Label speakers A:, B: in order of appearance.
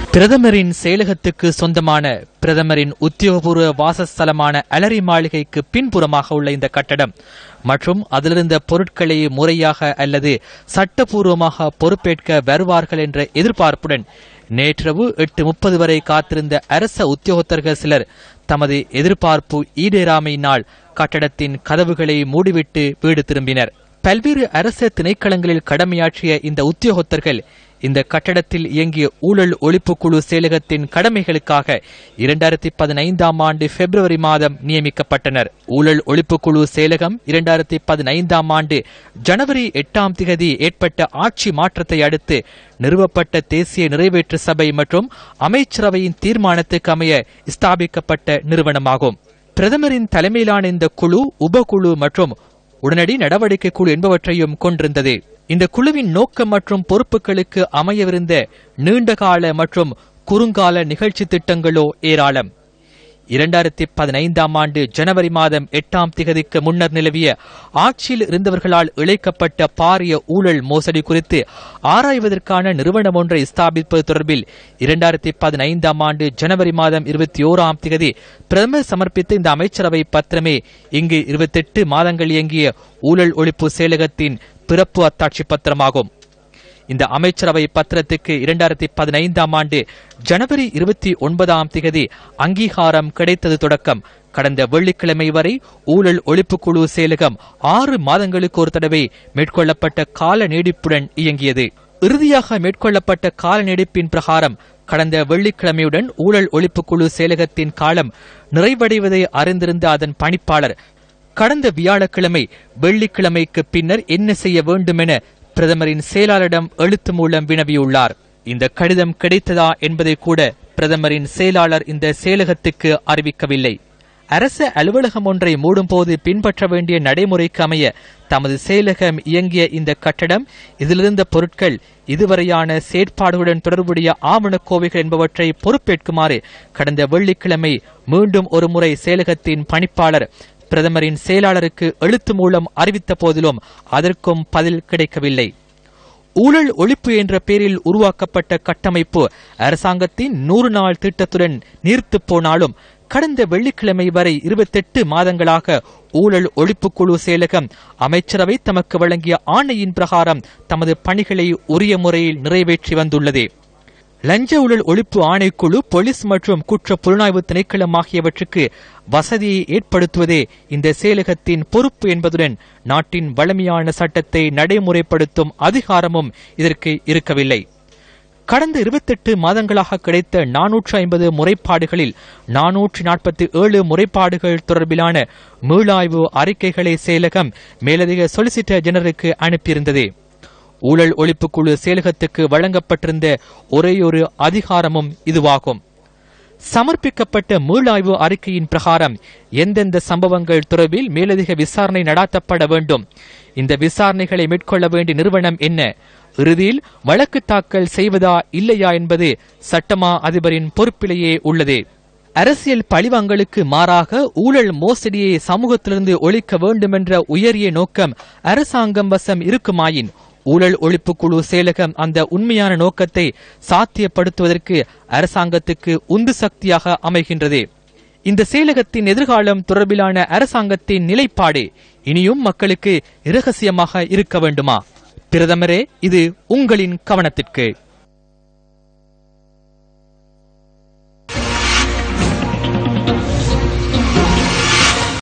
A: பிரதமரின் செயலகத்துக்கு சொந்தமான பிரதமரின் உத்தியோகபூர்வ வாசஸ்தலமான அலரி மாளிகைக்கு பின்புறமாக உள்ள இந்த கட்டடம் மற்றும் அதிலிருந்த பொருட்களை முறையாக அல்லது சட்டபூர்வமாக பொறுப்பேற்க வருவார்கள் என்ற எதிர்பார்ப்புடன் நேற்றிரவு எட்டு முப்பது வரை காத்திருந்த அரச உத்தியோகத்தர்கள் சிலர் தமது எதிர்பார்ப்பு ஈடேறாமையினால் கட்டடத்தின் கதவுகளை மூடிவிட்டு வீடு திரும்பினர் பல்வேறு அரச திணைக்களங்களில் கடமையாற்றிய இந்த உத்தியோகத்தர்கள் இந்த கட்டடத்தில் இயங்கிய ஊழல் ஒழிப்பு குழு செயலகத்தின் கடமைகளுக்காக இரண்டாயிரத்தி பதினைந்தாம் ஆண்டு பிப்ரவரி மாதம் நியமிக்கப்பட்டனர் ஊழல் ஒழிப்பு குழு செயலகம் இரண்டாயிரத்தி பதினைந்தாம் ஆண்டு ஜனவரி எட்டாம் திகதி ஏற்பட்ட ஆட்சி மாற்றத்தை அடுத்து நிறுவப்பட்ட தேசிய நிறைவேற்று சபை மற்றும் அமைச்சரவையின் தீர்மானத்துக்கு அமைய ஸ்தாபிக்கப்பட்ட நிறுவனமாகும் பிரதமரின் தலைமையிலான இந்த குழு உபகுழு மற்றும் உடனடி நடவடிக்கை குழு என்பவற்றையும் கொண்டிருந்தது இந்த குழுவின் நோக்கம் மற்றும் பொறுப்புகளுக்கு அமையவிருந்த நீண்டகால மற்றும் குறுங்கால நிகழ்ச்சி திட்டங்களோ ஏராளம் இரண்டாயிரத்தி பதினைந்தாம் ஆண்டு ஜனவரி மாதம் எட்டாம் திகதிக்கு முன்னர் நிலவிய ஆட்சியில் இருந்தவர்களால் இழைக்கப்பட்ட பாரிய ஊழல் மோசடி குறித்து ஆராய்வதற்கான நிறுவனம் ஒன்றை ஸ்தாபிப்பது தொடர்பில் இரண்டாயிரத்தி பதினைந்தாம் ஆண்டு ஜனவரி மாதம் இருபத்தி ஓராம் திகதி பிரதமர் சமர்ப்பித்த இந்த அமைச்சரவை பத்திரமே இங்கு இருபத்தெட்டு மாதங்கள் இயங்கிய ஊழல் ஒழிப்பு செயலகத்தின் பிறப்பு அத்தாட்சி பத்திரமாகும் இந்த அமைச்சரவை பத்திரத்துக்கு இரண்டாயிரத்தி பதினைந்தாம் ஆண்டு ஜனவரி இருபத்தி ஒன்பதாம் திகதி அங்கீகாரம் கிடைத்தது தொடக்கம் கடந்த வெள்ளிக்கிழமை வரை ஊழல் ஒழிப்பு குழு செயலகம் ஆறு மாதங்களுக்கு ஒரு தடவை மேற்கொள்ளப்பட்ட கால நீடிப்புடன் இயங்கியது இறுதியாக மேற்கொள்ளப்பட்ட கால நீடிப்பின் பிரகாரம் கடந்த வெள்ளிக்கிழமையுடன் ஊழல் ஒழிப்பு குழு செயலகத்தின் காலம் நிறைவடைவதை அறிந்திருந்த அதன் பணிப்பாளர் கடந்த வியாழக்கிழமை வெள்ளிக்கிழமைக்கு பின்னர் என்ன செய்ய வேண்டும் என பிரதமரின் செயலாளரிடம் எழுத்து மூலம் வினவியுள்ளார் இந்த கடிதம் கிடைத்ததா என்பதை கூட பிரதமரின் செயலாளர் இந்த செயலகத்துக்கு அறிவிக்கவில்லை அரசு அலுவலகம் ஒன்றை மூடும்போது பின்பற்ற வேண்டிய நடைமுறைக்கு அமைய தமது செயலகம் இயங்கிய இந்த கட்டடம் இதிலிருந்த பொருட்கள் இதுவரையான செயற்பாடுகளுடன் தொடர்புடைய ஆவணக்கோவைகள் என்பவற்றை பொறுப்பேற்குமாறு கடந்த வெள்ளிக்கிழமை மீண்டும் ஒருமுறை செயலகத்தின் பணிப்பாளர் பிரதமரின் செயலாளருக்கு எழுத்து மூலம் அறிவித்த போதிலும் அதற்கும் பதில் கிடைக்கவில்லை ஊழல் ஒழிப்பு என்ற பெயரில் உருவாக்கப்பட்ட கட்டமைப்பு அரசாங்கத்தின் நூறு நாள் திட்டத்துடன் நீர்த்து போனாலும் கடந்த வெள்ளிக்கிழமை வரை இருபத்தெட்டு மாதங்களாக ஊழல் ஒழிப்பு குழு செயலகம் அமைச்சரவை தமக்கு வழங்கிய ஆணையின் பிரகாரம் தமது பணிகளை உரிய முறையில் நிறைவேற்றி வந்துள்ளது லஞ்ச ஊழல் ஒழிப்பு ஆணைக்குழு போலீஸ் மற்றும் குற்ற புலனாய்வு திணைக்களம் ஆகியவற்றுக்கு வசதியை ஏற்படுத்துவதே இந்த செயலகத்தின் பொறுப்பு என்பதுடன் நாட்டின் வலிமையான சட்டத்தை நடைமுறைப்படுத்தும் அதிகாரமும் இதற்கு இருக்கவில்லை கடந்த இருபத்தெட்டு மாதங்களாக கிடைத்த நானூற்று ஐம்பது முறைப்பாடுகளில் நானூற்றி நாற்பத்தி ஏழு முறைப்பாடுகள் தொடர்பிலான மீளாய்வு அறிக்கைகளை செயலகம் மேலதிக சொலிசிட்டர் ஜெனரலுக்கு அனுப்பியிருந்தது ஊழல் ஒழிப்பு குழு செயலகத்துக்கு வழங்கப்பட்டிருந்த ஒரேயொரு அதிகாரமும் இதுவாகும் சமர்ப்பிக்கப்பட்ட மீளாய்வு அறிக்கையின் பிரகாரம் எந்தெந்த சம்பவங்கள் தொடர்பில் மேலதிக விசாரணை நடாத்தப்பட வேண்டும் இந்த விசாரணைகளை மேற்கொள்ள வேண்டிய நிறுவனம் என்ன இறுதியில் வழக்கு தாக்கல் செய்வதா இல்லையா என்பது சட்டமா அதிபரின் பொறுப்பிலேயே உள்ளது அரசியல் பழிவாங்கலுக்கு மாறாக ஊழல் மோசடியை சமூகத்திலிருந்து ஒழிக்க வேண்டுமென்ற உயரிய நோக்கம் அரசாங்கம் வசம் இருக்குமாயின் ஊழல் ஒழிப்பு குழு செயலகம் அந்த உண்மையான நோக்கத்தை சாத்தியப்படுத்துவதற்கு அரசாங்கத்துக்கு உந்து சக்தியாக அமைகின்றது இந்த செயலகத்தின் எதிர்காலம் தொடர்பிலான அரசாங்கத்தின் நிலைப்பாடு இனியும் மக்களுக்கு இரகசியமாக இருக்க வேண்டுமா பிரதமரே இது உங்களின் கவனத்திற்கு